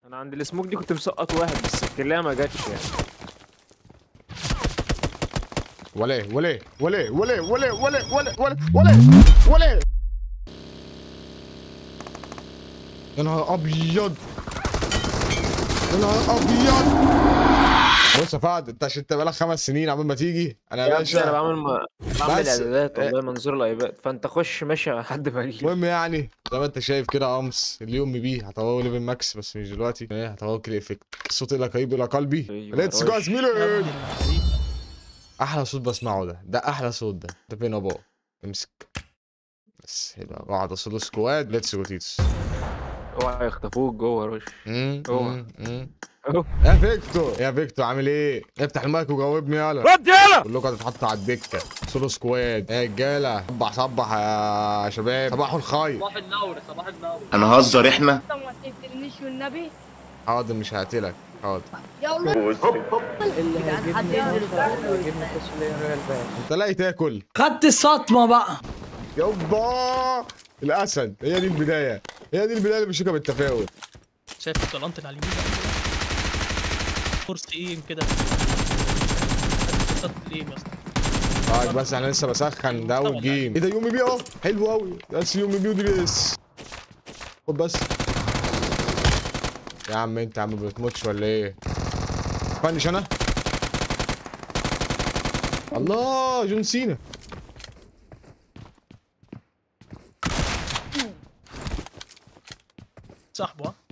انا عند السموك دي كنت مسقط واحد بس الكليه ما جاتش يعني ولا إيه؟ ولا إيه؟ ولا إيه؟ ولا إيه؟ ولا إيه؟ ولا إيه؟ ولا إيه؟ ولا إيه؟ ولا إيه؟ ولا إيه؟ يا نهار ابيض يا نهار ابيض بص يا فهد انت عشان انت بقالك خمس سنين عمال ما تيجي انا يا يا ابني انا باشا بعمل ما... بعمل بس- اعدادات والله منظور الايباد فانت خش ماشي لحد ما اجي المهم يعني زي ما انت شايف كده يا امس اليوم بيه هطوره ليفل ماكس بس مش دلوقتي ايه هطوره كده افكت الصوت الى قريب الى قلبي أيوة ليتس جو يا رش. زميلي احلى صوت بسمعه ده ده احلى صوت ده انت فين يا بابا امسك بس يبقى بعد اصل سكواد ليتس جو تيتس اوعى يخطفوك جوه رش مم، اوعى. مم، مم. أهو. يا فيكتور يا فيكتور عامل ايه افتح المايك وجاوبني يلا رد يلا كلكم هتتحطوا على الدكه سولو سكواد يا رجاله صبح صبح يا شباب صباح الخير صباح النور صباح النور هنهزر احنا ما تقتلنيش والنبي حاضر مش هقتلك حاضر يلا انت لاقي تاكل خدت الصدمة بقى يابا الاسد هي دي البدايه هي دي البدايه اللي بشوفها بالتفاؤل شايف الطلانت اللي على اليمين ده فورس ايم كده خط الايم يا اسطى طيب بس احنا لسه بسخن ده اول جيم ايه ده يومي بي اهو حلو قوي بس يومي بي ودي بيس خد بس يا عم انت يا عم ما بتموتش ولا ايه فنش انا الله جون سينا صاحبه ها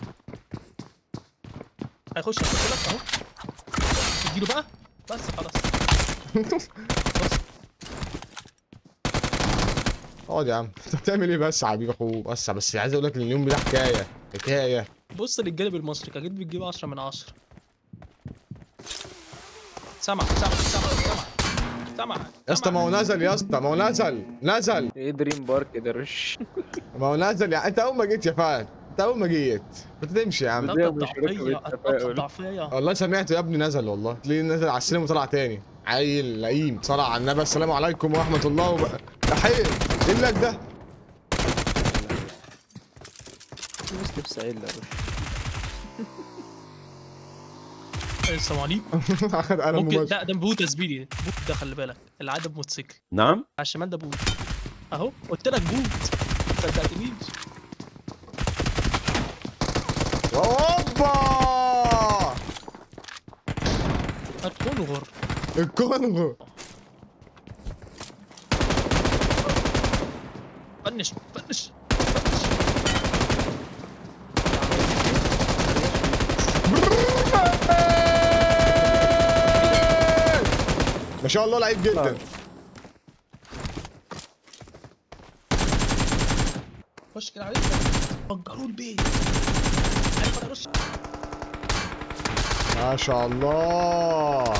هيخش هيخش لك اهو اديله بقى بس خلاص اقعد يا عم انت بتعمل ايه بس يا حبيب اخوه بس بس عايز اقول لك ان اليوم ده حكايه حكايه بص للجانب المصري اكيد بتجيب 10 من 10 سمع سمع سمع سمع سمع يا اسطى ما هو نزل يا اسطى ما هو نزل نزل ايه دريم بارك ده رش ما هو نزل يعني انت اول ما جيت يا فهد انت اول ما جيت كنت تمشي يا عم الطاقة مش راكب الضعفية الطاقة التفاؤل. الضعفية والله سمعته يا ابني نزل والله تلاقيه نزل على السينما وطلع تاني عيل لئيم صلى على النبي السلام عليكم ورحمه الله وب... تحيه ايه لك ده بس لبس عيل يا رش السلام عليكم اخد انا ممكن ممثل لا ده بوت يا زميلي بوت ده خلي بالك اللي عدى بموتوسيكل نعم على الشمال ده بوت اهو قلت لك بوت صدقتنيش اوبا هتكونوا غر الكونغو فنش فنش ما شاء الله لعيب جدا خش كده عليك فجروا البيت عارف انا رش ما شاء الله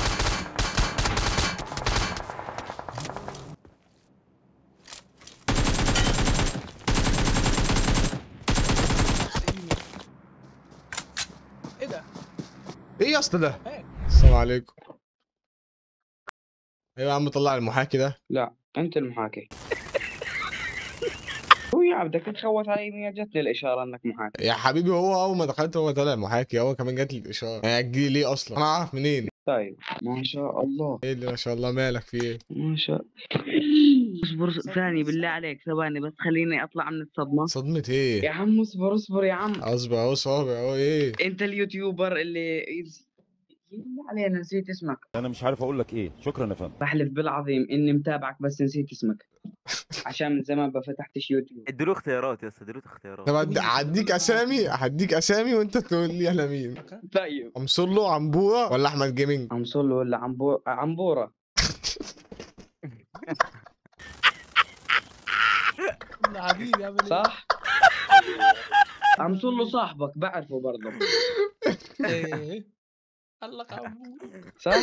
ايه ده؟ ايه يا اسطى ده ايه السلام عليكم ايوه يا عم طلع المحاكي ده لا انت المحاكي هو يا عبدك تخوت علي مين جتني الاشاره انك محاكي يا حبيبي هو اول ما دخلت هو طلع محاكي هو كمان جات لي الاشاره يعني هتجيلي ليه اصلا انا اعرف منين طيب ما شاء الله ايه اللي ما شاء الله مالك في ايه ما شاء اصبر ثاني بالله عليك ثواني بس خليني اطلع من الصدمه صدمة ايه يا عم اصبر اصبر يا عم اصبر اهو صابر اهو ايه انت اليوتيوبر اللي بالله علينا نسيت اسمك انا مش عارف اقول لك ايه شكرا يا فندم بحلف بالعظيم اني متابعك بس نسيت اسمك عشان من زمان ما فتحتش يوتيوب اديله اختيارات يا اسطى اديله اختيارات طب هد- هديك اسامي هديك اسامي وانت تقول لي انا مين طيب امصلو عنبوره ولا احمد جيمنج امصل ولا عنبو... عنبوره يا حبيبي عامل ايه؟ صح امصل له صاحبك بعرفه برضه ايه قال لك عمو صح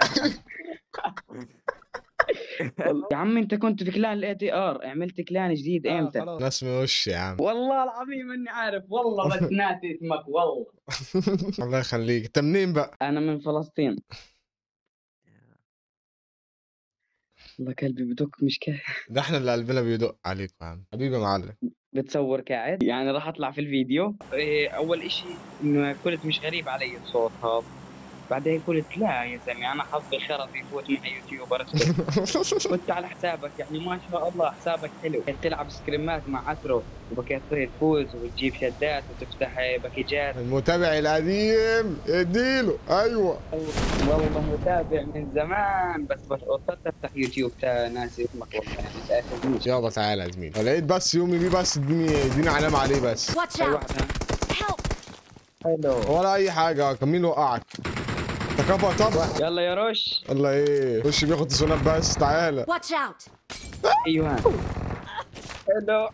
يا عم انت كنت في كلان الاي تي ار عملت كلان جديد آه، امتى خلاص. ناس وش يا عم والله العظيم اني عارف والله بس ناسي اسمك والله الله يخليك انت منين بقى انا من فلسطين والله قلبي بدق مش كا ده احنا اللي قلبنا بيدق عليك يا عم حبيبي يا معلم بتصور قاعد يعني راح اطلع في الفيديو إيه، اول اشي انه قلت مش غريب علي الصوت هذا بعدين قلت لا يا زلمه انا حظي خرب يفوت معي يوتيوبر كنت على حسابك يعني ما شاء الله حسابك حلو كنت تلعب سكريمات مع عترو وبكيت تفوز وتجيب شدات وتفتح باكيجات المتابع القديم اديله ايوه والله متابع من زمان بس بطلت افتح يوتيوب تا ناس اسمك والله يعني تاخذنيش يابا تعالى يا زميلي لو لقيت بس يومي بيه بس اديني اديني علامه عليه بس Watch اي out! واحد ها Help! حلو ولا اي حاجه كان مين وقعك تكافؤ طب يلا يا رش الله ايه خش بياخد تسونات بس تعالى Watch out! ايوه حلو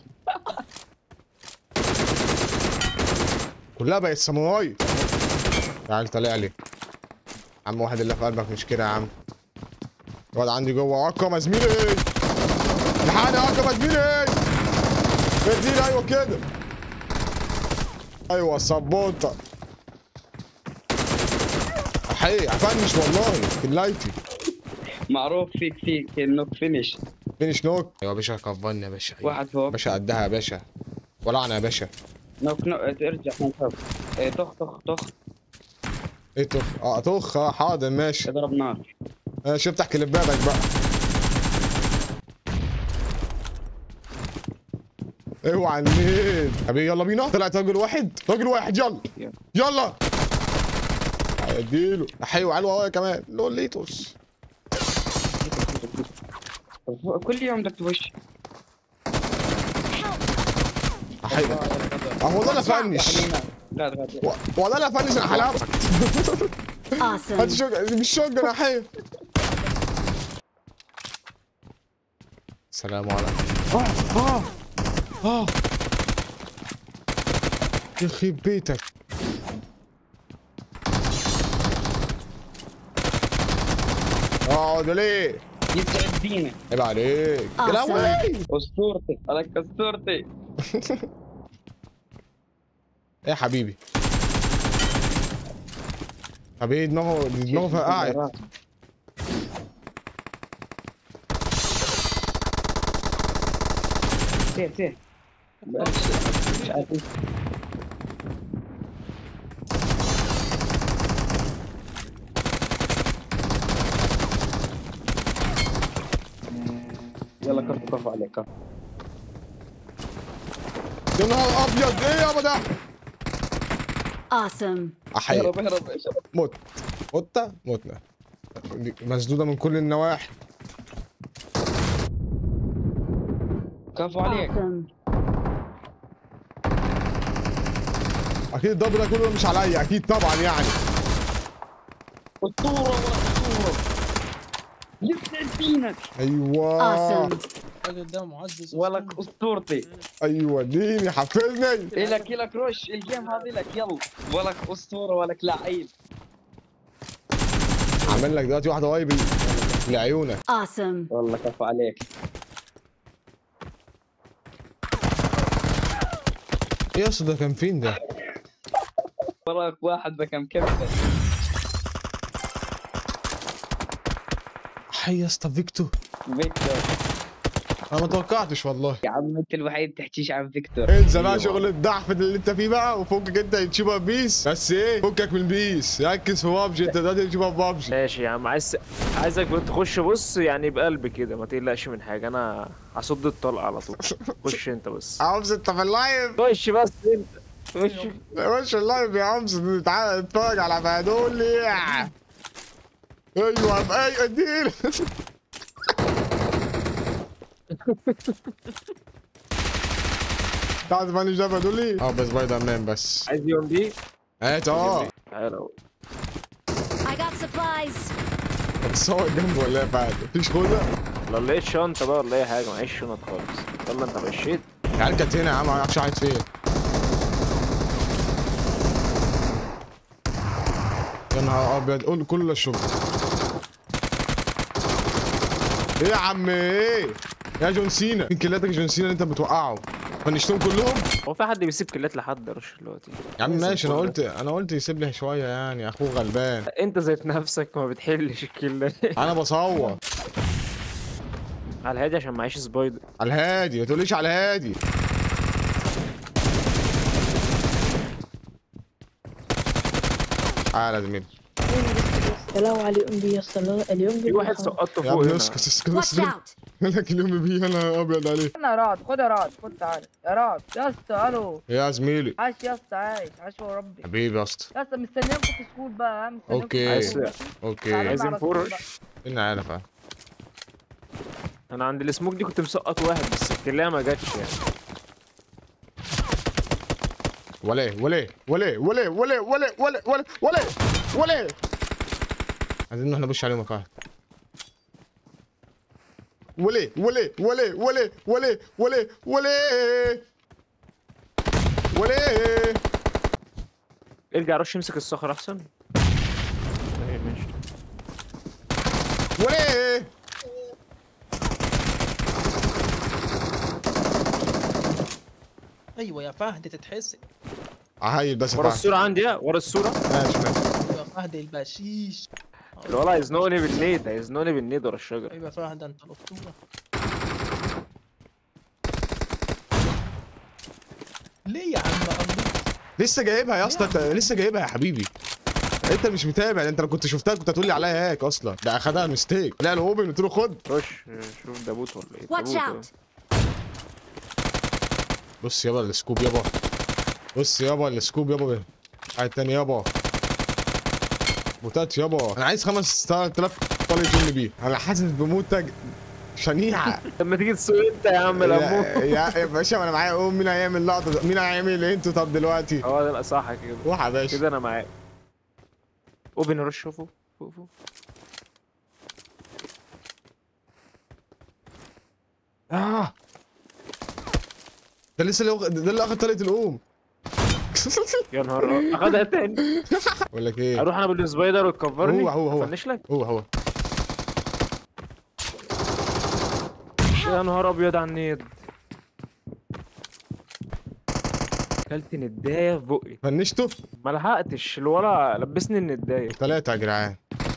كلها بقت ساموراي تعال طلع لي عم واحد اللي في قلبك مش كده يا عم الواد عندي جوه اقوم يا زميلي الحقني اقوم يا زميلي اديني ايوه كده ايوه الصبوطه حقيقي هفنش والله كلايتي معروف فيك فيك انك فينش فينش نوك ايوه يا باشا كفرني يا باشا واحد فوق باشا قدها يا باشا ولعنا يا باشا نوك نوك ارجع من فوق إيه، طخ طخ طخ ايه طخ اه طخ اه حاضر ماشي اضرب نار ماشي افتح كليباتك بقى اوعى النيل حبيبي يلا بينا طلعت راجل واحد راجل واحد يلا يلا. يلا اديله احيو علوه هو كمان لوليتوس كل يوم بدك تخش احيو اهو ده انا فنش لا لا و- والله انا فنش انا حلبك هات Awesome! شوك مش شوك انا احيو السلام عليكم اه اه اه يخرب بيتك اقعد ليه؟ يسعد دينك عيب عليك يا Awesome. لهوي اسطورتي لك اسطورتي ايه يا حبيبي حبيبي دماغه دماغه فرقعت سير سير بس مش عارف إيش. يلا كفو كفو عليك كفو يا نهار ابيض ايه يابا ده؟ Awesome! احيي اهرب اهرب يا شباب مت مت متنا دي مسدوده من كل النواحي كفو عليك Awesome! اكيد الضرب ده كله مش عليا اكيد طبعا يعني اسطوره ولا اسطوره يسعد دينك ايوه Awesome! الراجل ده معزز ولك اسطورتي ايوه اديني حفزني الك الك رش الجيم هذه لك يلا ولك اسطوره ولك لعيب عامل لك دلوقتي واحده وايب لعيونك Awesome! والله كفو عليك ايه يا اسطى ده كان فين ده؟ وراك واحد بكم كفه حي يا اسطى فيكتور فيكتور انا ما توقعتش والله يا عم انت الوحيد تحكيش عن فيكتور انسى بقى شغل الضعف اللي انت فيه بقى وفكك انت يوتيوبر بيس بس ايه فكك من بيس ركز في بابجي انت دلوقتي يوتيوبر بابجي ماشي يا عم عايز عايزك تخش بص يعني بقلب كده ما تقلقش من حاجه انا هصد الطلقه على طول خش انت بس عمس انت في اللايف خش بس انت خش خش اللايف يا عمس تعالى اتفرج على فهدولي ايوه ايوه اديله تعال تفنش ده فهدولي اه بس سبايدر مان بس عايز يوم دي هات اه تعالى اهو. I got supplies! هتصور جنبه ولا ايه يا فهد مفيش خوذه لو لقيت شنطه بقى ولا اي حاجه معيش شنط خالص يلا انت مشيت العيال كانت هنا يا عم ما اعرفش قاعد فين يا نهار ابيض قول كل الشغل ايه يا عم ايه يا جون سينا فين كلاتك جون سينا اللي انت بتوقعه فنشتهم كلهم هو في حد بيسيب كلات لحد يا رش دلوقتي يا عم لازم ماشي انا كله. قلت انا قلت يسيب لي شويه يعني اخوه غلبان انت ذات نفسك ما بتحلش الكلات انا بصور على الهادي عشان معيش سبايدر على الهادي ما تقوليش على الهادي تعالى يا زميلي السلام عليكم بي الصلاة اليوم في واحد سقطته يا فوق ابني هنا اسكت اسكت Watch اسكت out! يقول لك اليوم بيه انا ابيض عليه انا رعد خد يا رعد خد تعالى يا رعد يا اسطى الو يا زميلي عاش يا اسطى عاش عاش وربي حبيبي يا اسطى يا اسطى مستنيكم في سكول بقى ها مستنيكم أوكي. في عايز- سكول بقى. اوكي تعالى عايزين على طول فرش بقى. انا عارف اه. انا عند السموك دي كنت مسقط واحد بس الكليه ما جاتش يعني ولا ايه ولا ايه ولا ايه ولا ايه ولا ايه ولا ايه ولا ايه ولا ايه ولا ايه ولا ايه عايزين نروح نبش عليهم يا فهد ولا ايه ولا ايه ولا ايه ولا ايه ولا ايه ولا ايه ولا ايه ولا ايه ارجع رش يمسك الصخر احسن ايه ماشي ولا ايه ايوه يا فهد تتحسن هاي بس يا ورا فهد الصوره عندي ها ورا الصوره ماشي ماشي ايوه يا فهد البشيش الولا هيزنقني بالنيد هيزنقني بالنيد ورا الشجره ايوه يا فهد انت الاسطوره ليه يا عم الله لسه جايبها يا اسطى انت لسه جايبها يا حبيبي انت مش متابع انت لو كنت شفتها كنت هتقول لي عليها هاك اصلا ده اخدها ميستيك لا الاوبن قلت له خد رش شوف ده بوت ولا ايه ده Watch بوت أهو. out! بص يابا السكوب يابا بص يابا السكوب يابا واحد تاني يابا بوتات يابا انا عايز خمس 3000 طالع جيم بيه انا حاسس بموتة شنيعة طب ما تيجي تسوق انت يا عم يا, لمو يا يا باشا ما انا معايا ام مين هيعمل لقطة مين هيعمل ايه انتوا طب دلوقتي اه ده لا صح كده روح يا باشا كده انا معاك اوبن رش فوق فوق فوق اه ده لسه اللي واخد- ده اللي اخد طلقة الام يا نهار أبيض. اخدها تاني بقول لك ايه اروح انا بالسبايدر وتكفرني هو- هو- هو. افنش لك هو هو يا نهار ابيض على النيد كلت ندايه في بقي فنشته ما لحقتش الولا لبسني الندايه ثلاثة يا جدعان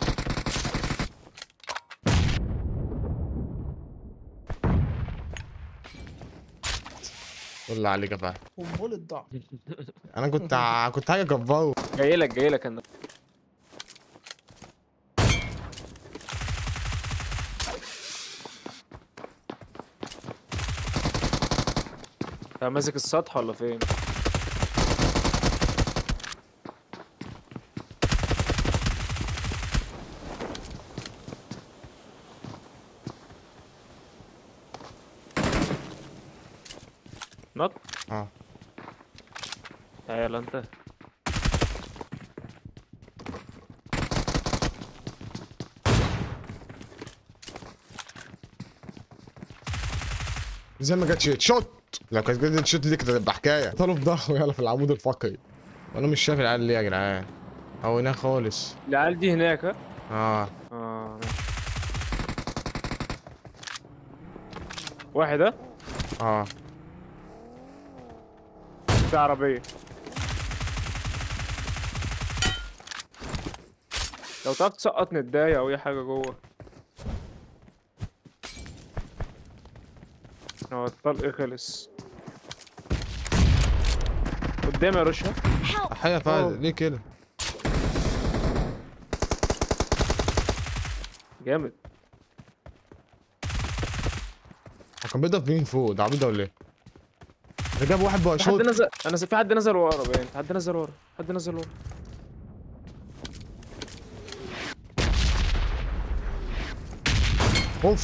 قول عليك يا فهد قنبله ضعف انا كنت ع- كنت حاجه جبار جاي لك جاي لك انا انت ماسك السطح ولا فين؟ نط اه تعال انت زي ما جاتش شوت لو كانت جت شوت دي كانت هتبقى حكايه طالوا في ظهره يلا في العمود الفقري وانا مش شايف العيال ليه يا جدعان او هناك خالص العيال دي هناك ها؟ اه اه ماشي. واحد ها؟ اه في عربية لو تعرف تسقط نداية أو أي حاجة جوه هو الطلق خلص قدامي يا رشا Help! حيا أوه. فهد ليه كده جامد هو كان بيضرب مين فوق ده عبيط ده ولا ايه ده جاب واحد بقى في حد شوت نزل أنا س- في حد نزل ورا باين في حد نزل ورا حد نزل ورا اوف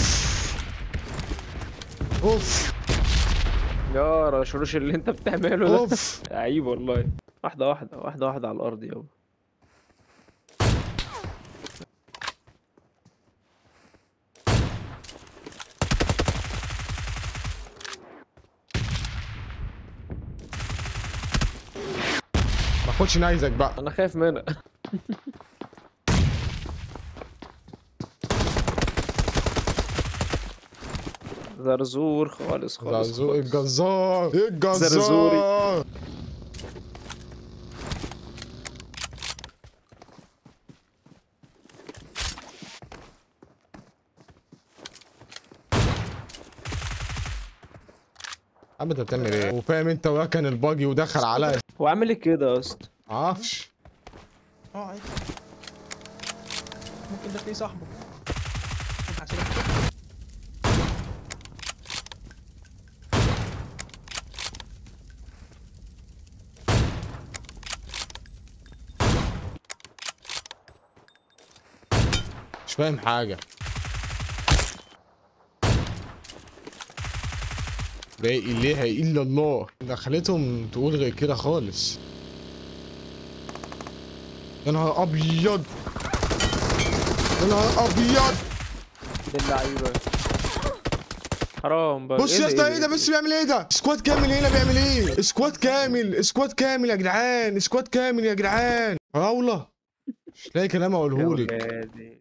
اوف يا رشروش اللي أنت بتعمله ده اوف عيب والله واحدة واحدة واحدة واحدة على الأرض يابا ما اخدش نايزك بقى أنا خايف منها زرزور خالص خالص زرزور خالص. الجزار الجزار زرزوري. عم انت بتعمل ايه وفاهم انت وكان الباجي ودخل عليا هو عامل ايه كده يا اسطى معرفش اه عادي ممكن ده تلاقيه صاحبه حاسبك. مش فاهم حاجة لا إله إلا الله دخلتهم تقول غير كده خالص يا نهار أبيض يا نهار أبيض باللعيبه حرام بقى بص يا اسطى ايه ده بس بيعمل ايه ده سكواد كامل هنا بيعمل ايه سكواد كامل سكواد كامل يا جدعان سكواد كامل يا جدعان فراولة مش لاقي كلام اقوله لك لك